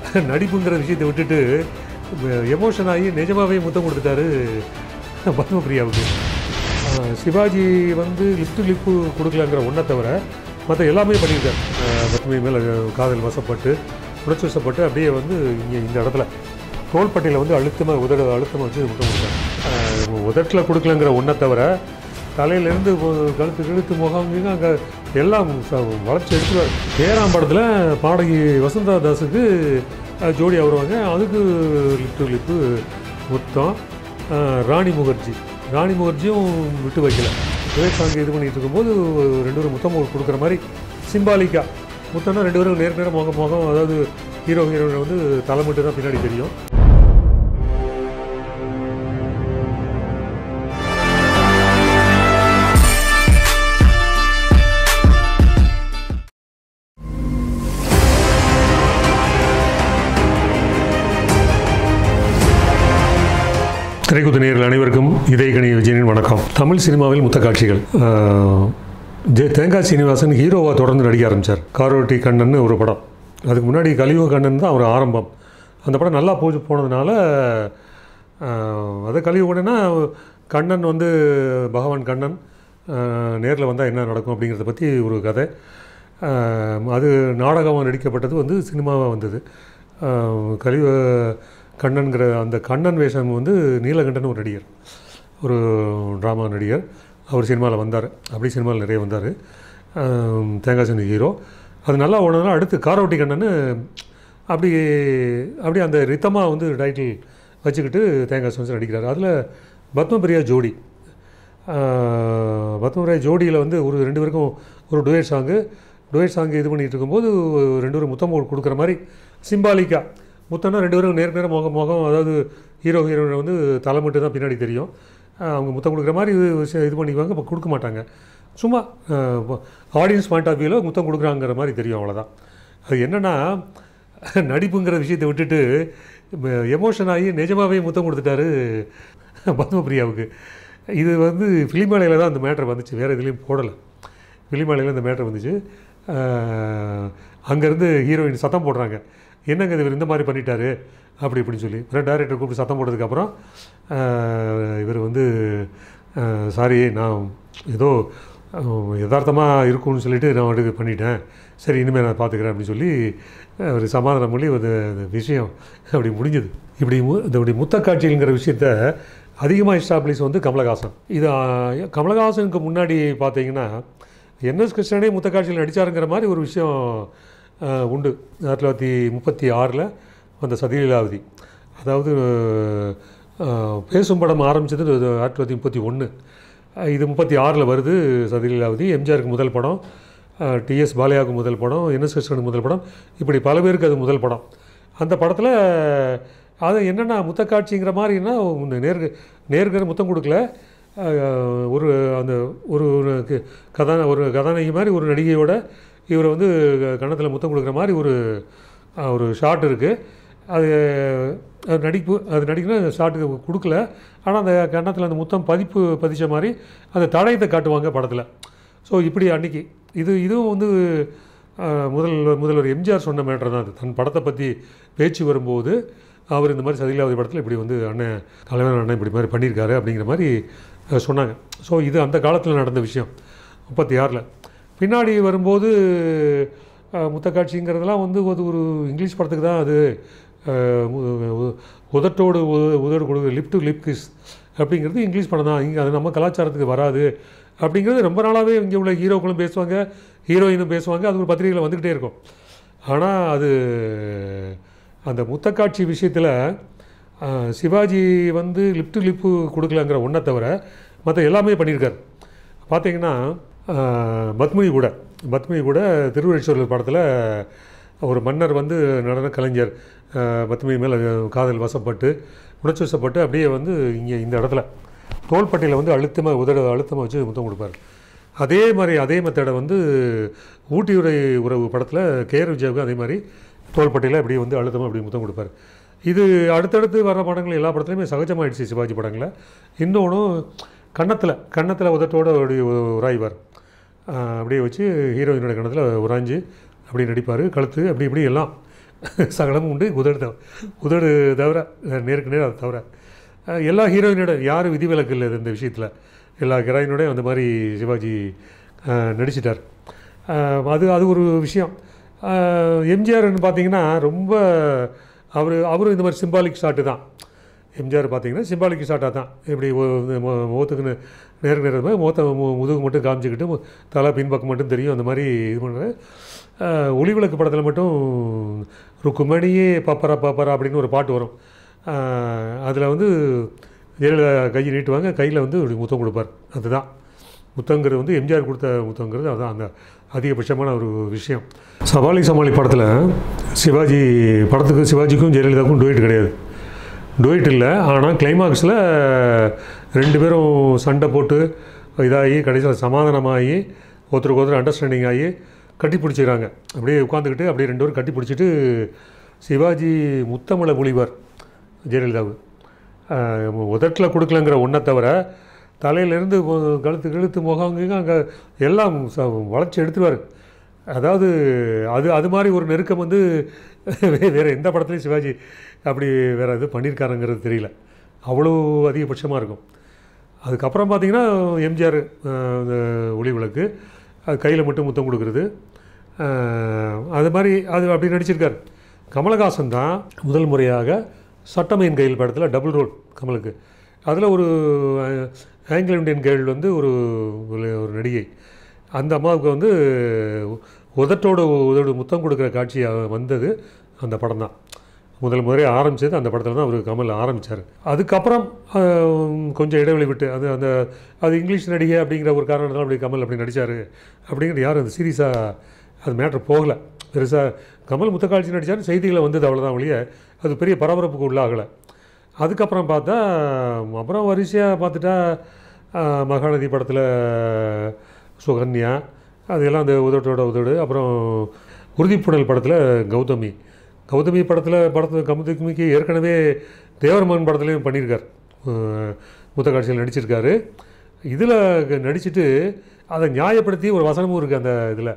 நடிப்புங்கிற விஷயத்தை விட்டுட்டு எமோஷன் ஆகி நிஜமாவே முத்தம் கொடுத்துட்டாரு பத்மபிரியாவுக்கு அஹ் சிவாஜி வந்து லிப்ட் லிப்பு கொடுக்கலங்கிற ஒன்றை தவிர மற்ற எல்லாமே பண்ணியிருக்காரு அஹ் பத்மி மேலே காதல் வசப்பட்டு உணர்ச்சி வசப்பட்டு அப்படியே வந்து இங்கே இந்த இடத்துல தோள்பட்டையில் வந்து அழுத்தமாக உதட அழுத்தமாக வச்சு முத்தம் கொடுத்தாரு உதட்டில் கொடுக்கலங்கிற ஒன்றை தவிர தலையிலேருந்து கழுத்து கழுத்து முகம் கிகம் அங்கே எல்லாம் ச- வளைச்சு எடுத்துருவார் ஏழாம் படத்தில் பாடகி வசந்தா தாஸுக்கு அஹ், ஜோடியாக வருவாங்க அதுக்கு லிப்டு லிப்பு முத்தம் அஹ், ராணி முகர்ஜி ராணி முகர்ஜியும் விட்டு வைக்கல விவேக் சாங் இது பண்ணிட்டு இருக்கும்போது ரெண்டு பேரும் முத்தம் கொடுக்குற மாதிரி சிம்பாலிக்கா முத்தம்னா ரெண்டு பேரும் நேர் நேரம் முகம் முகம் அதாவது ஹீரோ ஹீரோயின் வந்து தலை மட்டும் தான் பின்னாடி தெரியும் திரைக்குத்து நேயர்கள் அனைவருக்கும் இதயகணி விஜயனின் வணக்கம் தமிழ் சினிமாவில் முத்த காட்சிகள் ஆஹ், ஜெ- தேங்காய் சீனிவாசன் ஹீரோவாக தொடர்ந்து நடிக்க ஆரம்பித்தார் காரோட்டி கண்ணன் ஒரு படம் அதுக்கு முன்னாடி கலியுக கண்ணன் தான் அவர் ஆரம்பம் அந்த படம் நல்லா போச்சு போனதுனால ஆஹ், அது கலியுகன்னா கண்ணன் வந்து பகவான் கண்ணன் நேரில் வந்தால் என்ன நடக்கும் அப்படிங்கிறத பற்றி ஒரு கதை ஆஹ், அது நாடகமாக நடிக்கப்பட்டது வந்து சினிமாவாக வந்தது ஆஹ், கலியுக கண்ணன்கிற அந்த கண்ணன் வேஷம் வந்து நீலகண்டன் ஒரு நடிகர் ஒரு ட்ராமா நடிகர் அவர் சினிமாவில் வந்தார் அப்படி சினிமாவில் நிறைய வந்தார் தேங்காய் சந்தி ஹீரோ அது நல்லா ஓடுனதுனால அடுத்து காரோட்டி கண்ணன் அப்படி அப்படி அந்த ரித்தமாக வந்து டைட்டில் வச்சுக்கிட்டு தேங்காய் சந்தி நடிக்கிறார் அதில் பத்மபிரியா ஜோடி பத்மபிரியா ஜோடியில் வந்து ஒரு ரெண்டு பேருக்கும் ஒரு டுவேட் சாங்கு டுவேட் சாங் இது பண்ணிகிட்டு இருக்கும்போது ரெண்டு பேரும் முத்தம் கொடுக்குற மாதிரி சிம்பாலிக்கா முத்தம்னா ரெண்டு பேரும் நேர் நேரம் முகம் முகம் அதாவது ஹீரோ ஹீரோயின் வந்து தலை மட்டும் தான் பின்னாடி தெரியும் அஹ் அவங்க முத்தம் கொடுக்குற மாதிரி இது விஷயம் இது பண்ணிக்குவாங்க இப்போ கொடுக்க மாட்டாங்க சும்மா ஆடியன்ஸ் பாயிண்ட் ஆஃப் வியூவில் முத்தம் கொடுக்குறாங்கிற மாதிரி தெரியும் அவ்வளோதான் அது என்னென்னா நடிப்புங்கிற விஷயத்தை விட்டுட்டு எமோஷன் ஆகி நிஜமாவே முத்தம் கொடுத்துட்டாரு பத்மபிரியாவுக்கு இது வந்து ஃபிலிமேலையில் தான் அந்த மேட்ரு வந்துச்சு வேறு எதுலேயும் போடலை ஃபிலிமேலையில் இந்த மேட்ரு வந்துச்சு அங்கேருந்து ஹீரோயின் சத்தம் போடுறாங்க என்னங்க இது இவர் இந்த மாதிரி பண்ணிட்டாரு அப்படி இப்படின்னு சொல்லி அப்புறம் டேரக்டர் கூப்பிட்டு சத்தம் போட்டதுக்கப்புறம் இவர் வந்து சாரி நான் ஏதோ யதார்த்தமாக இருக்கும்னு சொல்லிட்டு நான் வந்து பண்ணிட்டேன் சரி இனிமேல் நான் பார்த்துக்கிறேன் அப்படின்னு சொல்லி அஹ், ஒரு சமாதானம் பண்ணி ஒரு அந்த விஷயம் அப்படி முடிஞ்சது இப்படி மு- இந்த இப்படி முத்த காட்சிங்கிற விஷயத்த அதிகமாக எஸ்டாப்ளிஷ் வந்து கமலஹாசன் இது அஹ், கமலஹாசனுக்கு முன்னாடி பார்த்தீங்கன்னா என்எஸ் கிருஷ்ணனே முத்த காட்சியில் நடித்தாருங்கிற மாதிரி ஒரு விஷயம் அஹ், உண்டு ஆயிரத்தி தொள்ளாயிரத்தி முப்பத்தி ஆறில் வந்த சதிலீலாவதி அதாவது அஹ், பேசும் படம் ஆரம்பித்தது ஆயிரத்தி தொள்ளாயிரத்தி முப்பத்தி ஒன்று இது முப்பத்தி ஆறில் வருது சதிலீலாவதி எம்ஜிஆருக்கு முதல் படம் டிஎஸ் பாலையாவுக்கு முதல் படம் என்எஸ் கிருஷ்ணனுக்கு முதல் படம் இப்படி பல பேருக்கு அது முதல் படம் அந்த படத்தில் அது என்னென்னா முத்தக்காட்சிங்கிற மாதிரின்னா இந்த நேர்க நேர்கிற முத்தம் கொடுக்கல அஹ், ஒரு அந்த ஒரு ஒரு க- கதான ஒரு கதாநாயகி மாதிரி ஒரு நடிகையோட இவரை வந்து கன்னத்தில் முத்தம் கொடுக்குற மாதிரி ஒரு அஹ், ஒரு ஷாட் இருக்குது அது அது நடிப்பு அது நடிக்கணும் அந்த ஷாட்டுக்கு கொடுக்கல ஆனால் அந்த கன்னத்தில் அந்த முத்தம் பதிப்பு பதிச்ச மாதிரி அந்த தடயத்தை காட்டுவாங்க படத்தில் ஸோ இப்படி அன்னைக்கு இது இதுவும் வந்து அஹ், முதல் முதல்வர் எம்ஜிஆர் சொன்ன மேட்டர் தான் அது தன் படத்தை பற்றி பேச்சு வரும்போது அவர் இந்த மாதிரி சதிலாவதி படத்தில் இப்படி வந்து அண்ணன் கலைஞர் அண்ணன் இப்படி மாதிரி பண்ணியிருக்காரு அப்படிங்கிற மாதிரி அஹ், சொன்னாங்க ஸோ இது அந்த காலத்தில் நடந்த விஷயம் முப்பத்தி ஆறில் பின்னாடி வரும்போது அஹ், முத்தக்காட்சிங்கிறதெல்லாம் வந்து அது ஒரு இங்கிலீஷ் படத்துக்கு தான் அது அஹ், உ- உ- உதட்டோடு உ- உதடு கொடுக்குற லிப் டு லிப் கிஸ் அப்படிங்கிறது இங்கிலீஷ் படம் தான் இங்கே அது நம்ம கலாச்சாரத்துக்கு வராது அப்படிங்கிறது ரொம்ப நாளாகவே இங்கே உள்ள ஹீரோக்களும் பேசுவாங்க ஹீரோயினும் பேசுவாங்க அது ஒரு பத்திரிகையில் வந்துக்கிட்டே இருக்கும் ஆனால் அது அந்த முத்தக்காட்சி விஷயத்தில் சிவாஜி வந்து லிப் டு லிப்பு கொடுக்கலங்கிற ஒன்றை தவிர மற்ற எல்லாமே பண்ணியிருக்காரு பார்த்தீங்கன்னா ஆஹ், பத்மினி கூட பத்மினி கூட திருவள்ளுவர் படத்தில் ஒரு மன்னர் வந்து நடன கலைஞர் ஆஹ், பத்மினி மேலே காதல் வசப்பட்டு உணர்ச்சி வசப்பட்டு அப்படியே வந்து இங்கே இந்த இடத்துல தோள்பட்டையில் வந்து அழுத்தமாக உதட அழுத்தமாக வச்சு முத்தம் கொடுப்பார் அதே மாதிரி அதே மெத்தடை வந்து ஊட்டி உரை உறவு படத்தில் கேஆர் விஜயாவுக்கு அதே மாதிரி தோள்பட்டையில் அப்படியே வந்து அழுத்தமாக அப்படி முத்தம் கொடுப்பார் இது அடுத்தடுத்து வர படங்கள் எல்லா படத்துலையுமே சகஜமாயிடுச்சு சிவாஜி படங்களில் இன்னொன்று கன்னத்தில் கன்னத்தில் உதட்டோட அப்படி உ- உராய்வார் ஆஹ் அப்படியே வச்சு ஹீரோயினோட கணத்தில் உராய்ஞ்சு அப்படி நடிப்பார் கழுத்து அப்படி இப்படி எல்லாம் சகலமும் உண்டு உதடு தவிர உதடு தவிர நேருக்கு நேர் அதை தவிர அஹ் எல்லா ஹீரோயினோட யாரும் விதிவிலக்கு இல்லை இந்த விஷயத்தில் எல்லா ஹீரோயினோடையும் அந்த மாதிரி சிவாஜி அஹ், நடிச்சிட்டார் அஹ், அது அது ஒரு விஷயம் அஹ், எம்ஜிஆர்னு பார்த்தீங்கன்னா ரொம்ப அவர் அவரும் இந்த மாதிரி சிம்பாலிக் ஷாட்டு தான் எம்ஜிஆர் பார்த்தீங்கன்னா சிம்பாலிக் ஷாட்டாக தான் இப்படி ஒ- இந்த மு- முகத்துக்கு நே- நேருக்கு நேரம் மாதிரி முகத்தை மு- முதுகு மட்டும் காமிச்சிக்கிட்டு மு- தலை பின்பக்கம் மட்டும் தெரியும் அந்த மாதிரி இது பண்ணுறது ஒளிவிளக்கு படத்தில் மட்டும் ருக்குமணியே பப்பரா பப்பரா அப்படின்னு ஒரு பாட்டு வரும் அதில் வந்து ஜெயலலிதா கையை நீட்டுவாங்க கையில் வந்து இப்படி முத்தம் கொடுப்பார் அதுதான் முத்தங்கிறது வந்து எம்ஜிஆர் கொடுத்த முத்தங்கிறது அதுதான் அந்த அதிகபட்சமான ஒரு விஷயம் சவாலி சமாளி படத்தில் சிவாஜி படத்துக்கு சிவாஜிக்கும் ஜெயலலிதாவுக்கும் டூயிட் கிடையாது டூயிட் இல்லை ஆனால் கிளைமாக்ஸில் ரெண்டு பேரும் சண்டை போட்டு இதாகி கடைசியில் சமாதானமாகி ஒருத்தருக்கு ஒருத்தர் அண்டர்ஸ்டாண்டிங் ஆகி கட்டி பிடிச்சிக்கிறாங்க அப்படியே உட்காந்துக்கிட்டு அப்படியே ரெண்டு பேரும் கட்டி பிடிச்சிட்டு சிவாஜி முத்தமிழை மொழிவார் ஜெயலலிதாவு உதட்டில் கொடுக்கலங்கிற ஒன்றை தவிர தலையிலேருந்து கழுத்து கழுத்து முகம் அங்கே எல்லாம் ச- வளைச்சி எடுத்துருவார் அதாவது அது அது மாதிரி ஒரு நெருக்கம் வந்து வே- வேறு எந்த படத்துலையும் சிவாஜி அப்படி வேறு இது பண்ணியிருக்காருங்கிறது தெரியல அவ்வளோ அதிகபட்சமாக இருக்கும் அதுக்கப்புறம் பார்த்தீங்கன்னா எம்ஜிஆர் அஹ், இந்த ஒளி விளக்கு அது கையில் மட்டும் முத்தம் கொடுக்குறது அஹ், அது மாதிரி அது அப்படி நடிச்சிருக்கார் கமலஹாசன் தான் முதல் முறையாக சட்டமையின் கையில் படத்தில் டபுள் ரோல் கமலுக்கு அதில் ஒரு அஹ், ஆங்கிலோ இந்தியன் கேர்ள் வந்து ஒரு ஒரு ஒரு நடிகை அந்த அம்மாவுக்கு வந்து உதட்டோட உதடு முத்தம் கொடுக்குற காட்சி அஹ், வந்தது அந்த படம் தான் முதல் முறை ஆரம்பித்தது அந்த படத்தில் தான் அவர் கமல் ஆரம்பித்தார் அதுக்கப்புறம் அஹ், கொஞ்சம் இடைவெளி விட்டு அது அந்த அது இங்கிலீஷ் நடிகை அப்படிங்கிற ஒரு காரணத்தால் அப்படி கமல் அப்படி நடித்தார் அப்படிங்கிற யாரும் அது சீரியஸாக அது மேட்ரு போகலை பெருசாக கமல் முத்தக்காட்சி நடித்தார் செய்திகளை வந்தது அவ்வளோதான் ஒழிய அது பெரிய பரபரப்புக்கு உள்ளாகலை அதுக்கப்புறம் பார்த்தா அப்புறம் வரிசையாக பார்த்துட்டா அஹ், மகாநதி படத்தில் சுகன்யா அதெல்லாம் அந்த உதட்டோட உதடு அப்புறம் உறுதிப்புணல் படத்தில் கௌதமி கௌதமி படத்தில் படத்தில் கமுதிக்குமிக்கு ஏற்கனவே தேவரமன் படத்துலையும் பண்ணியிருக்கார் அஹ், முத்த காட்சியில் நடிச்சிருக்காரு இதில் நடிச்சிட்டு அதை நியாயப்படுத்தி ஒரு வசனமும் இருக்குது அந்த இதில்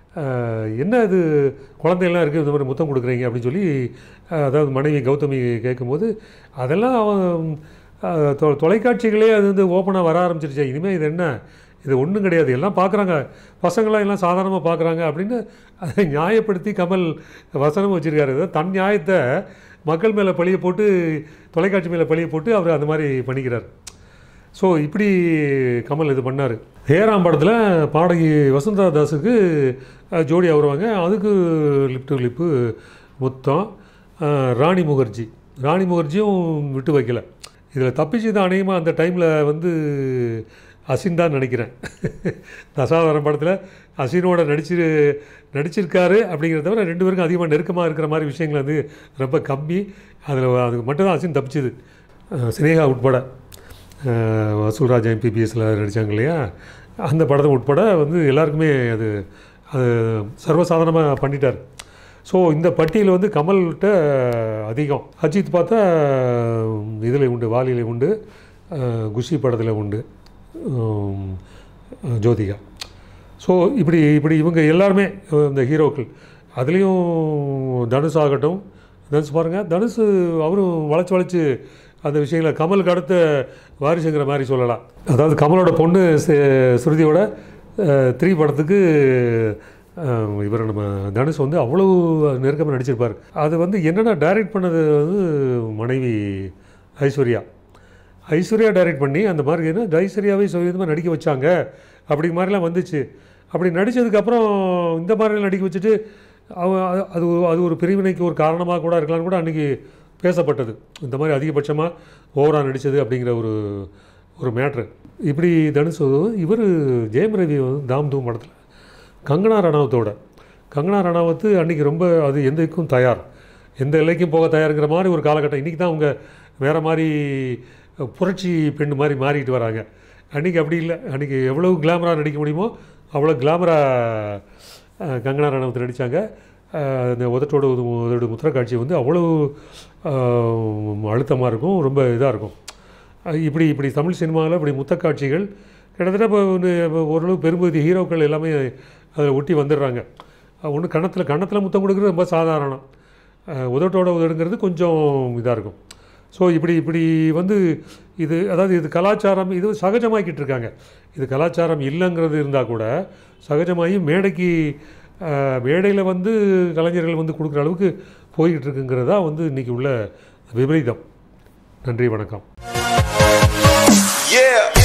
என்ன இது குழந்தையெல்லாம் இருக்குது இந்த மாதிரி முத்தம் கொடுக்குறீங்க அப்படின்னு சொல்லி அஹ், அதாவது மனைவி கௌதமி கேட்கும்போது அதெல்லாம் அவன் அஹ், தொ தொலைக்காட்சிகளே அது வந்து ஓப்பனாக வர ஆரம்பிச்சிருச்சு இனிமேல் இது என்ன இது ஒன்றும் கிடையாது எல்லாம் பார்க்குறாங்க பசங்களாம் எல்லாம் சாதாரணமாக பார்க்குறாங்க அப்படின்னு அதை நியாயப்படுத்தி கமல் வசனம் வச்சுருக்காரு அதாவது தன் நியாயத்தை மக்கள் மேலே பழிய போட்டு தொலைக்காட்சி மேலே பழிய போட்டு அவர் அந்த மாதிரி பண்ணிக்கிறார் ஸோ இப்படி கமல் இது பண்ணார் ஹேராம் படத்தில் பாடகி வசந்தா தாஸுக்கு அஹ், ஜோடியா வருவாங்க அதுக்கு லிப் டு லிப்பு முத்தம் அஹ், ராணி முகர்ஜி ராணி முகர்ஜியும் விட்டு வைக்கல இதில் தப்பிச்சு தான் அநேகமாக அந்த டைமில் வந்து அசின் தான் நினைக்கிறேன் தசாவதாரம் படத்தில் அசினோட நடிச்சு நடிச்சிருக்காரு அப்படிங்கிறத தவிர ரெண்டு பேருக்கும் அதிகமாக நெருக்கமாக இருக்கிற மாதிரி விஷயங்கள் வந்து ரொம்ப கம்மி அதில் அதுக்கு மட்டும்தான் அசின் தப்பிச்சுது அஹ், சினேகா உட்பட அஹ், வசூல்ராஜ் எம்பிபிஎஸ்சில் நடித்தாங்க இல்லையா அந்த படத்தை உட்பட வந்து எல்லாருக்குமே அது அது சர்வசாதாரணமாக பண்ணிட்டார் ஸோ இந்த பட்டியல் வந்து கமல்கிட்ட அதிகம் அஜித் பார்த்தா இதில் உண்டு வாலியில் உண்டு அஹ், குஷி படத்தில் உண்டு உம், ஜோதிகா ஸோ இப்படி இப்படி இவங்க எல்லாருமே அஹ், இந்த ஹீரோக்கள் அதுலேயும் தனுஷ் ஆகட்டும் தனுஷ் பாருங்கள் தனுஷ் அவரும் வளைச்சு வளைச்சு அந்த விஷயங்களை கமலுக்கு அடுத்த வாரிசுங்கிற மாதிரி சொல்லலாம் அதாவது கமலோட பொண்ணு சே- ஸ்ருதியோட அஹ், த்ரீ படத்துக்கு அஹ், இவர் நம்ம தனுஷ் வந்து அவ்வளோ நெருக்கமாக நடிச்சிருப்பார் அது வந்து என்னென்னா டைரக்ட் பண்ணது வந்து மனைவி ஐஸ்வர்யா ஐஸ்வர்யா டைரக்ட் பண்ணி அந்த மாதிரி என்ன ஐஸ்வர்யாவே சுயமாக நடிக்க வச்சாங்க அப்படிங்க மாதிரிலாம் வந்துச்சு அப்படி நடித்ததுக்கப்புறம் இந்த மாதிரி நடிக்க வச்சுட்டு அவ அது- அது ஒரு- அது ஒரு பிரிவினைக்கு ஒரு காரணமாக கூட இருக்கலாம்னு கூட அன்றைக்கி பேசப்பட்டது இந்த மாதிரி அதிகபட்சமாக ஓவராக நடித்தது அப்படிங்கிற ஒரு ஒரு மேட்ரு இப்படி தனுஷ் இவர் ஜெயம் ரவி வந்து தாம் தூம் படத்தில் கங்கனா ரணாவத்தோட கங்கனா ரணாவத்து அன்றைக்கி ரொம்ப அது எந்த இதுக்கும் தயார் எந்த எல்லைக்கும் போக தயாருங்கிற மாதிரி ஒரு காலகட்டம் இன்றைக்கி தான் அவங்க வேறு மாதிரி அஹ், புரட்சி பெண் மாதிரி மாறிட்டு வராங்க அன்றைக்கி அப்படி இல்லை அன்றைக்கி எவ்வளோ கிளாமராக நடிக்க முடியுமோ அவ்வளோ கிளாமராக கங்கனா ரணாவத் நடித்தாங்க அந்த உதட்டோட உது- உதடு முத்திர காட்சி வந்து அவ்வளோ அழுத்தமாக இருக்கும் ரொம்ப இதாக இருக்கும் அஹ் இப்படி இப்படி தமிழ் சினிமாவில் இப்படி முத்த காட்சிகள் கிட்டத்தட்ட இப்போ வந்து இப்போ ஓரளவு பெரும்பகுதி ஹீரோக்கள் எல்லாமே அதில் ஒட்டி வந்துடுறாங்க ஒன்று கணத்தில் கணத்தில் முத்தம் கொடுக்குறது ரொம்ப சாதாரணம் அஹ், உதட்டோட உதடுங்கிறது கொஞ்சம் இதாக இருக்கும் ஸோ இப்படி இப்படி வந்து இது அதாவது இது கலாச்சாரம் இது சகஜமாக்கிட்டு இருக்காங்க இது கலாச்சாரம் இல்லைங்கிறது இருந்தால் கூட சகஜமாகி மேடைக்கு மேடையில் வந்து கலைஞர்கள் வந்து கொடுக்குற அளவுக்கு போய்கிட்டு இருக்குங்கிறது தான் வந்து இன்றைக்கி உள்ள விபரீதம் நன்றி வணக்கம் Yeah.